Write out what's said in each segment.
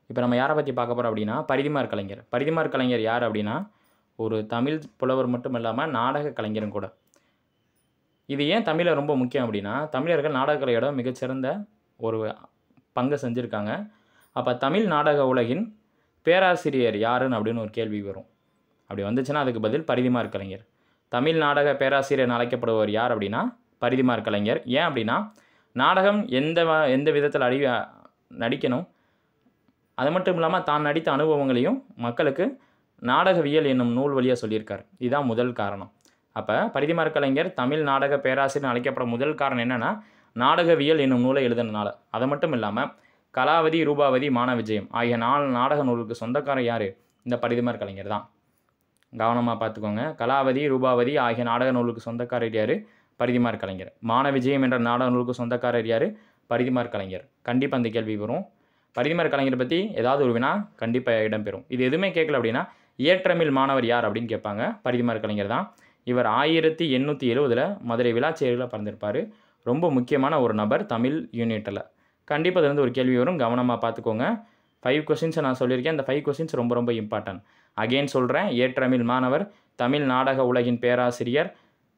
இப்போ நம்ம யாரை பற்றி பார்க்க போகிறோம் அப்படின்னா பரிதிமார் கலைஞர் பரிதிமார் கலைஞர் யார் அப்படின்னா ஒரு தமிழ் புலவர் மட்டும் இல்லாமல் நாடக கலைஞரும் கூட இது ஏன் தமிழை ரொம்ப முக்கியம் அப்படின்னா தமிழர்கள் நாடகக்கலையோட மிகச்சிறந்த ஒரு பங்கை செஞ்சுருக்காங்க அப்போ தமிழ் நாடக உலகின் பேராசிரியர் யாருன்னு அப்படின்னு ஒரு கேள்வி வரும் அப்படி வந்துச்சுன்னா அதுக்கு பதில் பரிதிமார் கலைஞர் தமிழ் நாடக பேராசிரியர் அழைக்கப்படுபவர் யார் அப்படின்னா பரிதிமார் கலைஞர் ஏன் அப்படின்னா நாடகம் எந்த வ- எந்த விதத்தில் அடி நடிக்கணும் அது மட்டும் இல்லாமல் தான் நடித்த அனுபவங்களையும் மக்களுக்கு நாடகவியல் என்னும் நூல் வழியாக சொல்லியிருக்கார் இதுதான் முதல் காரணம் அப்போ பரிதிமார் கலைஞர் தமிழ் நாடக பேராசிரியர் அழைக்கப்பட முதல் காரணம் என்னென்னா நாடகவியல் என்னும் நூலை எழுதுனதுனால அது மட்டும் இல்லாமல் கலாவதி ரூபாவதி மான விஜயம் ஆகிய நாலு நாடக நூலுக்கு சொந்தக்காரர் யார் இந்த பரிதிமார் கலைஞர் தான் கவனமாக பார்த்துக்கோங்க கலாவதி ரூபாவதி ஆகிய நாடக நூலுக்கு சொந்தக்காரர் யார் பரிதிமார் கலைஞர் மான விஜயம் என்ற நாடக நூலுக்கு சொந்தக்காரர் யார் பரிதிமார் கலைஞர் கண்டிப்பாக அந்த கேள்வி வரும் பரிதிமார் கலைஞரை பற்றி ஏதாவது ஒரு வினா கண்டிப்பாக இடம்பெறும் இது எதுவுமே கேட்கல அப்படின்னா இயற்றமிழ் மாணவர் யார் அப்படின்னு கேட்பாங்க பரிதிமார் கலைஞர் தான் இவர் ஆயிரத்தி எண்ணூற்றி எழுவதில் மதுரை விழாச்சேரியில் பிறந்திருப்பார் ரொம்ப முக்கியமான ஒரு நபர் தமிழ் யூனிட்டில் கண்டிப்பாக அதுலேருந்து ஒரு கேள்வி வரும் கவனமாக பார்த்துக்கோங்க ஃபைவ் கொஸ்டின்ஸை நான் சொல்லியிருக்கேன் அந்த ஃபைவ் கொஸ்டின்ஸ் ரொம்ப ரொம்ப இம்பார்ட்டன்ட் அகெயின் சொல்கிறேன் ஏற்றமிழ் மாணவர் தமிழ் நாடக உலகின் பேராசிரியர்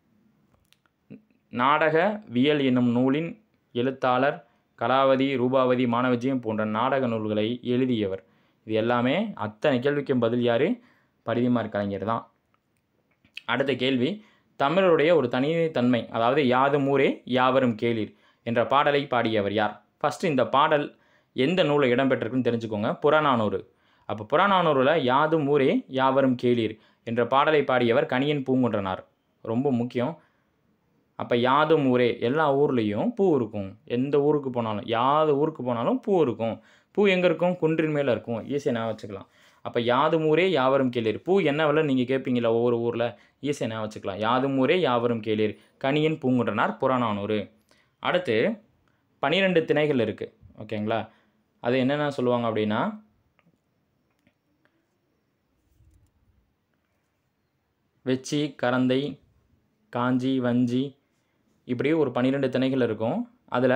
நாடகவியல் என்னும் நூலின் எழுத்தாளர் கலாவதி ரூபாவதி மானவஜியம் போன்ற நாடக நூல்களை எழுதியவர் இது எல்லாமே அத்தனை கேள்விக்கும் பதில் யார் பரிதிமார் கலைஞர் தான் அடுத்த கேள்வி தமிழருடைய ஒரு தனித்தன்மை அதாவது யாதும் ஊரே யாவரும் கேளீர் என்ற பாடலை பாடியவர் யார் ஃபஸ்ட்டு இந்த பாடல் எந்த நூலில் இடம்பெற்றிருக்குன்னு தெரிஞ்சுக்கோங்க புறநானூறு அப்போ புறநானூறில் யாதும் ஊரே யாவரும் கேளீர் என்ற பாடலை பாடியவர் கணியன் பூங்குன்றனார் ரொம்ப முக்கியம் அப்போ யாதும் ஊரே எல்லா ஊர்லேயும் பூ இருக்கும் எந்த ஊருக்கு போனாலும் யாது ஊருக்கு போனாலும் பூ இருக்கும் பூ எங்கே இருக்கும் குன்றின் மேலே இருக்கும் ஈஸியாக நான் வச்சுக்கலாம் அப்போ யாதும் ஊரே யாவரும் கேளீர் பூ என்ன விலை நீங்கள் கேட்பீங்களா ஒவ்வொரு ஊரில் ஈஸியாக நான் வச்சுக்கலாம் யாதும் ஊரே யாவரும் கேளீர் கணியன் பூங்குன்றனார் புறநானூறு அடுத்து பனிரெண்டு திணைகள் இருக்குது ஓகேங்களா அது என்னென்ன சொல்லுவாங்க அப்படின்னா வெச்சி கரந்தை காஞ்சி வஞ்சி இப்படி ஒரு பன்னிரெண்டு திணைகள் இருக்கும் அதில்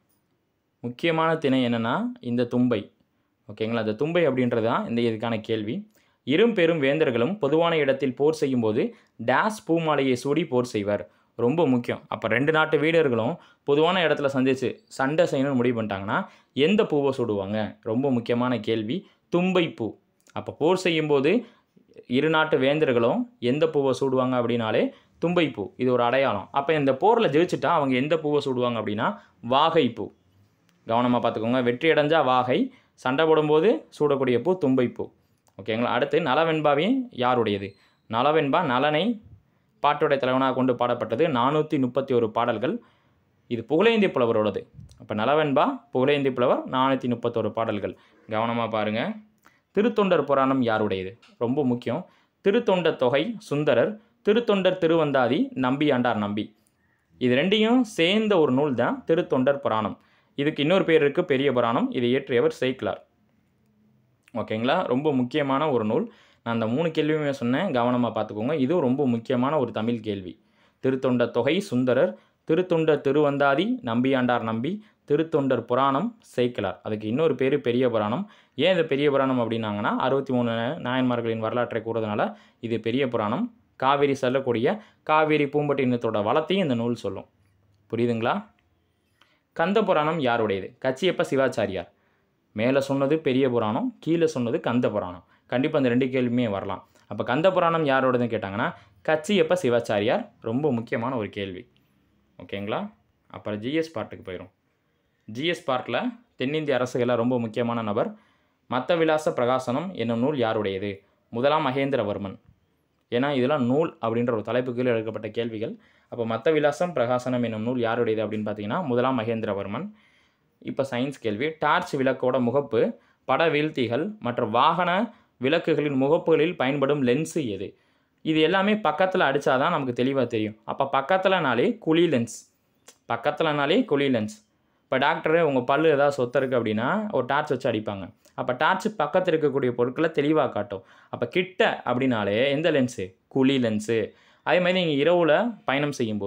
முக்கியமான திணை என்னென்னா இந்த தும்பை ஓகேங்களா இந்த தும்பை அப்படின்றது தான் இந்த இதுக்கான கேள்வி இரும் பெரும் வேந்தர்களும் பொதுவான இடத்தில் போர் செய்யும்போது டேஸ் பூமாலையை சூடி போர் செய்வர் ரொம்ப முக்கியம் அப்போ ரெண்டு நாட்டு வீரர்களும் பொதுவான இடத்துல சந்திச்சு சண்டை செய்யணும்னு முடிவு பண்ணிட்டாங்கன்னா எந்த பூவை சூடுவாங்க ரொம்ப முக்கியமான கேள்வி தும்பை பூ அப்போ போர் செய்யும்போது இரு நாட்டு வேந்தர்களும் எந்த பூவை சூடுவாங்க அப்படின்னாலே தும்பைப்பூ இது ஒரு அடையாளம் அப்போ இந்த போரில் ஜெயிச்சுட்டா அவங்க எந்த பூவை சூடுவாங்க அப்படின்னா வாகைப்பூ கவனமாக பார்த்துக்கோங்க வெற்றி அடைஞ்சா வாகை சண்டை போடும்போது சூடக்கூடிய பூ தும்பைப்பூ ஓகேங்களா அடுத்து நலவெண்பாவே யாருடையது நலவெண்பா நலனை பாட்டுடைய தலைவனாக கொண்டு பாடப்பட்டது நானூற்றி முப்பத்தி ஒரு பாடல்கள் இது புகழேந்தி புலவரோடது அப்போ நலவெண்பா புகழேந்தி புலவர் நானூற்றி முப்பத்தொரு பாடல்கள் கவனமாக பாருங்கள் திருத்தொண்டர் புராணம் யாருடையது ரொம்ப முக்கியம் திருத்தொண்ட தொகை சுந்தரர் திருத்தொண்டர் திருவந்தாதி நம்பி ஆண்டார் நம்பி இது ரெண்டையும் சேர்ந்த ஒரு நூல் தான் திருத்தொண்டர் புராணம் இதுக்கு இன்னொரு பேர் இருக்குது பெரிய புராணம் இதை இயற்றியவர் சேக்கிலார் ஓகேங்களா ரொம்ப முக்கியமான ஒரு நூல் நான் அந்த மூணு கேள்வியுமே சொன்னேன் கவனமாக பார்த்துக்கோங்க இதுவும் ரொம்ப முக்கியமான ஒரு தமிழ் கேள்வி திருத்தொண்ட தொகை சுந்தரர் திருத்தொண்டர் திருவந்தாதி நம்பியாண்டார் நம்பி திருத்தொண்டர் புராணம் சேக்கிலார் அதுக்கு இன்னொரு பேர் பெரிய புராணம் ஏன் இது பெரிய புராணம் அப்படின்னாங்கன்னா அறுபத்தி மூணு நாயன்மார்களின் வரலாற்றை கூறதுனால இது பெரிய புராணம் காவேரி செல்லக்கூடிய காவேரி பூம்பட்டினத்தோட வளத்தையும் இந்த நூல் சொல்லும் புரியுதுங்களா கந்த புராணம் யாருடையது கச்சியப்ப சிவாச்சாரியார் மேலே சொன்னது பெரிய புராணம் கீழே சொன்னது கந்த புராணம் கண்டிப்பாக அந்த ரெண்டு கேள்வியுமே வரலாம் அப்போ கந்த புராணம் யாரோடதுன்னு கேட்டாங்கன்னா கச்சியப்ப சிவாச்சாரியார் ரொம்ப முக்கியமான ஒரு கேள்வி ஓகேங்களா அப்புறம் ஜிஎஸ் பார்ட்டுக்கு போயிடும் ஜிஎஸ் பார்ட்டில் தென்னிந்திய அரசுகளில் ரொம்ப முக்கியமான நபர் மத்த விலாச பிரகாசனம் என்னும் நூல் யாருடையது முதலாம் மகேந்திரவர்மன் ஏன்னா இதெல்லாம் நூல் அப்படின்ற ஒரு தலைப்பு கீழே எடுக்கப்பட்ட கேள்விகள் அப்போ மத்த விலாசம் பிரகாசனம் என்னும் நூல் யாருடையது அப்படின்னு பார்த்தீங்கன்னா முதலாம் மகேந்திரவர்மன் இப்போ சயின்ஸ் கேள்வி டார்ச் விளக்கோட முகப்பு பட வீழ்த்திகள் மற்றும் வாகன விளக்குகளின் முகப்புகளில் பயன்படும் லென்ஸு எது இது எல்லாமே பக்கத்தில் அடித்தாதான் நமக்கு தெளிவாக தெரியும் அப்போ பக்கத்துலனாலே குழி லென்ஸ் பக்கத்துலனாலே குழி லென்ஸ் இப்போ டாக்டரு உங்கள் பல்லு ஏதாவது சொத்த இருக்குது அப்படின்னா ஒரு டார்ச் வச்சு அடிப்பாங்க அப்போ டார்ச் பக்கத்தில் இருக்கக்கூடிய பொருட்களை தெளிவாக காட்டும் அப்போ கிட்ட அப்படின்னாலே எந்த லென்ஸு குழி லென்ஸு அதே மாதிரி நீங்கள் இரவில் பயணம் செய்யும்போது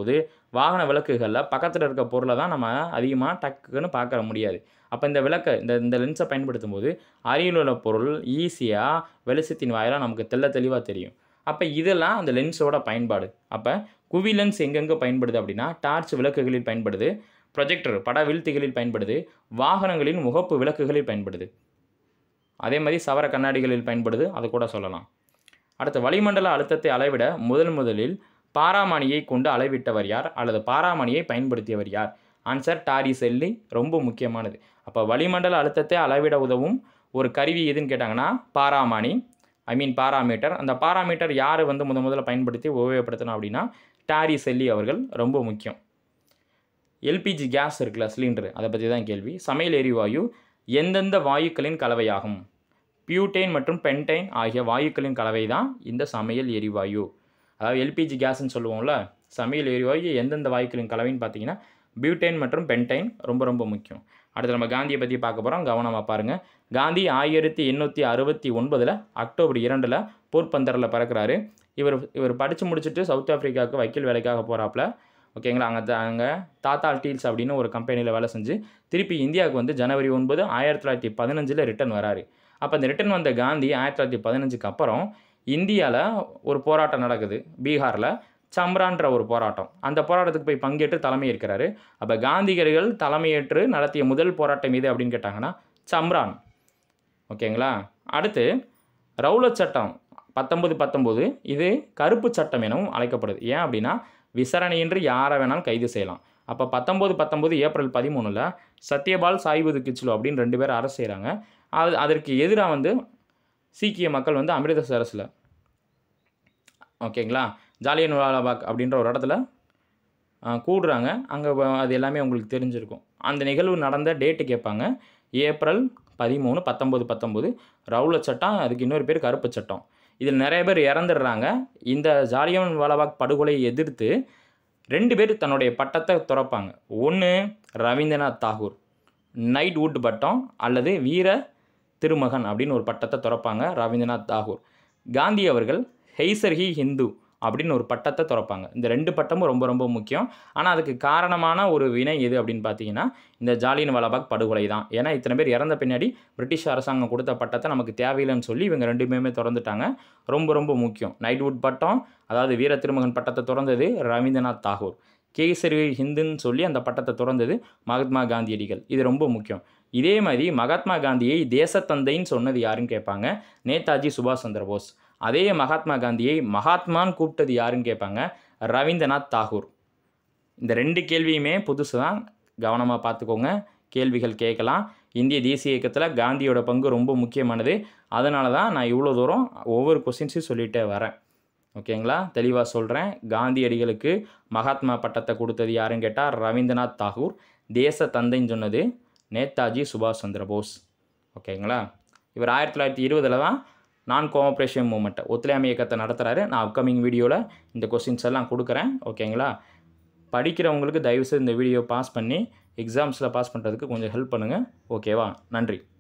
வாகன விளக்குகளில் பக்கத்தில் இருக்க பொருளை தான் நம்ம அதிகமாக டக்குன்னு பார்க்க முடியாது அப்போ இந்த விளக்கை இந்த இந்த லென்ஸை பயன்படுத்தும் போது அருகில் உள்ள பொருள் ஈஸியாக வெளிச்சத்தின் வாயிலாக நமக்கு தெள்ள தெளிவாக தெரியும் அப்போ இதெல்லாம் அந்த லென்ஸோட பயன்பாடு அப்போ குவி லென்ஸ் எங்கெங்கே பயன்படுது அப்படின்னா டார்ச் விளக்குகளில் பயன்படுது ப்ரொஜெக்டர் பட வீழ்த்திகளில் பயன்படுது வாகனங்களின் முகப்பு விளக்குகளில் பயன்படுது அதே மாதிரி சவர கண்ணாடிகளில் பயன்படுது அது கூட சொல்லலாம் அடுத்து வளிமண்டல அழுத்தத்தை அளவிட முதல் முதலில் பாராமணியை கொண்டு அளவிட்டவர் யார் அல்லது பாராமணியை பயன்படுத்தியவர் யார் ஆன்சர் டாரி செல்லி ரொம்ப முக்கியமானது அப்போ வளிமண்டல அழுத்தத்தை அளவிட உதவும் ஒரு கருவி எதுன்னு கேட்டாங்கன்னா பாராமானி ஐ மீன் பாராமீட்டர் அந்த பாராமீட்டர் யார் வந்து முத முதல்ல பயன்படுத்தி உபயோகப்படுத்தணும் அப்படின்னா டாரி செல்லி அவர்கள் ரொம்ப முக்கியம் எல்பிஜி கேஸ் இருக்குல்ல சிலிண்டர் அதை பற்றி தான் கேள்வி சமையல் எரிவாயு எந்தெந்த வாயுக்களின் கலவையாகும் பியூட்டைன் மற்றும் பென்டைன் ஆகிய வாயுக்களின் கலவை தான் இந்த சமையல் எரிவாயு அதாவது எல்பிஜி கேஸ்ன்னு சொல்லுவோம்ல சமையல் எரிவாயு எந்தெந்த வாயுக்களின் கலவைன்னு பார்த்தீங்கன்னா பியூட்டைன் மற்றும் பென்டைன் ரொம்ப ரொம்ப முக்கியம் அடுத்து நம்ம காந்தியை பற்றி பார்க்க போகிறோம் கவனமாக பாருங்கள் காந்தி ஆயிரத்தி எண்ணூற்றி அறுபத்தி ஒன்பதில் அக்டோபர் இரண்டில் போர்பந்தரில் பிறக்கிறாரு இவர் இவர் படித்து முடிச்சுட்டு சவுத் ஆஃப்ரிக்காவுக்கு வக்கீல் வேலைக்காக போகிறாப்புல ஓகேங்களா அங்கே அங்கே தாத்தா டீல்ஸ் அப்படின்னு ஒரு கம்பெனியில் வேலை செஞ்சு திருப்பி இந்தியாவுக்கு வந்து ஜனவரி ஒன்பது ஆயிரத்தி தொள்ளாயிரத்தி பதினஞ்சில் ரிட்டன் வராரு அப்போ அந்த ரிட்டன் வந்த காந்தி ஆயிரத்தி தொள்ளாயிரத்தி பதினஞ்சுக்கு அப்புறம் இந்தியாவில் ஒரு போராட்டம் நடக்குது பீகாரில் சம்ரான்ற ஒரு போராட்டம் அந்த போராட்டத்துக்கு போய் பங்கேற்று தலைமை இருக்கிறாரு அப்போ காந்திகர்கள் தலைமையேற்று நடத்திய முதல் போராட்டம் இது அப்படின்னு கேட்டாங்கன்னா சம்ரான் ஓகேங்களா அடுத்து ரவுலட் சட்டம் பத்தொன்பது பத்தொம்போது இது கருப்பு சட்டம் எனவும் அழைக்கப்படுது ஏன் அப்படின்னா விசாரணையின்றி யாரை வேணாலும் கைது செய்யலாம் அப்போ பத்தொம்போது பத்தொம்போது ஏப்ரல் பதிமூணில் சத்யபால் சாய்புது கிச்லு அப்படின்னு ரெண்டு பேர் அரசு செய்கிறாங்க அது அதற்கு எதிராக வந்து சீக்கிய மக்கள் வந்து அமிர்தசரஸில் ஓகேங்களா ஜாலியன் வாலாபாக் அப்படின்ற ஒரு இடத்துல ஆ, கூடுறாங்க அங்கே அது எல்லாமே உங்களுக்கு தெரிஞ்சிருக்கும் அந்த நிகழ்வு நடந்த டேட்டு கேட்பாங்க ஏப்ரல் பதிமூணு பத்தொம்போது பத்தொம்போது ரவுலட் சட்டம் அதுக்கு இன்னொரு பேர் கருப்பு சட்டம் இதில் நிறைய பேர் இறந்துடுறாங்க இந்த ஜாலியன் வாலாபாக் படுகொலையை எதிர்த்து ரெண்டு பேர் தன்னுடைய பட்டத்தை துறப்பாங்க ஒன்று ரவீந்திரநாத் தாகூர் நைட் வுட் பட்டம் அல்லது வீர திருமகன் அப்படின்னு ஒரு பட்டத்தை துறப்பாங்க ரவீந்திரநாத் தாகூர் காந்தி அவர்கள் ஹெய்சர்ஹி ஹிந்து அப்படின்னு ஒரு பட்டத்தை துறப்பாங்க இந்த ரெண்டு பட்டமும் ரொம்ப ரொம்ப முக்கியம் ஆனால் அதுக்கு காரணமான ஒரு வினை எது அப்படின்னு பார்த்தீங்கன்னா இந்த ஜாலியன் வாலாபாக் படுகொலை தான் ஏன்னா இத்தனை பேர் இறந்த பின்னாடி பிரிட்டிஷ் அரசாங்கம் கொடுத்த பட்டத்தை நமக்கு தேவையில்லைன்னு சொல்லி இவங்க ரெண்டு பேருமே திறந்துட்டாங்க ரொம்ப ரொம்ப முக்கியம் நைட்வுட் பட்டம் அதாவது வீர திருமகன் பட்டத்தை திறந்தது ரவீந்திரநாத் தாகூர் கேசரி ஹிந்துன்னு சொல்லி அந்த பட்டத்தை திறந்தது மகாத்மா காந்தியடிகள் இது ரொம்ப முக்கியம் இதே மாதிரி மகாத்மா காந்தியை தேசத்தந்தைன்னு சொன்னது யாருன்னு கேட்பாங்க நேதாஜி சுபாஷ் சந்திர போஸ் அதே மகாத்மா காந்தியை மகாத்மான்னு கூப்பிட்டது யாருன்னு கேட்பாங்க ரவீந்திரநாத் தாகூர் இந்த ரெண்டு கேள்வியுமே புதுசு தான் கவனமாக பார்த்துக்கோங்க கேள்விகள் கேட்கலாம் இந்திய தேசிய இயக்கத்தில் காந்தியோட பங்கு ரொம்ப முக்கியமானது அதனால தான் நான் இவ்வளோ தூரம் ஒவ்வொரு கொஸ்டின்ஸையும் சொல்லிகிட்டே வரேன் ஓகேங்களா தெளிவாக சொல்கிறேன் காந்தியடிகளுக்கு மகாத்மா பட்டத்தை கொடுத்தது யாருன்னு கேட்டால் ரவீந்திரநாத் தாகூர் தேச தந்தைன்னு சொன்னது நேதாஜி சுபாஷ் சந்திர போஸ் ஓகேங்களா இவர் ஆயிரத்தி தொள்ளாயிரத்தி இருபதில் தான் நான் கோஆப்ரேஷன் மூமெண்ட் ஒத்துழையாமை இயக்கத்தை நடத்துகிறாரு நான் அப்கமிங் வீடியோவில் இந்த கொஸ்டின்ஸ் எல்லாம் கொடுக்குறேன் ஓகேங்களா படிக்கிறவங்களுக்கு தயவுசெய்து இந்த வீடியோ பாஸ் பண்ணி எக்ஸாம்ஸில் பாஸ் பண்ணுறதுக்கு கொஞ்சம் ஹெல்ப் பண்ணுங்கள் ஓகேவா நன்றி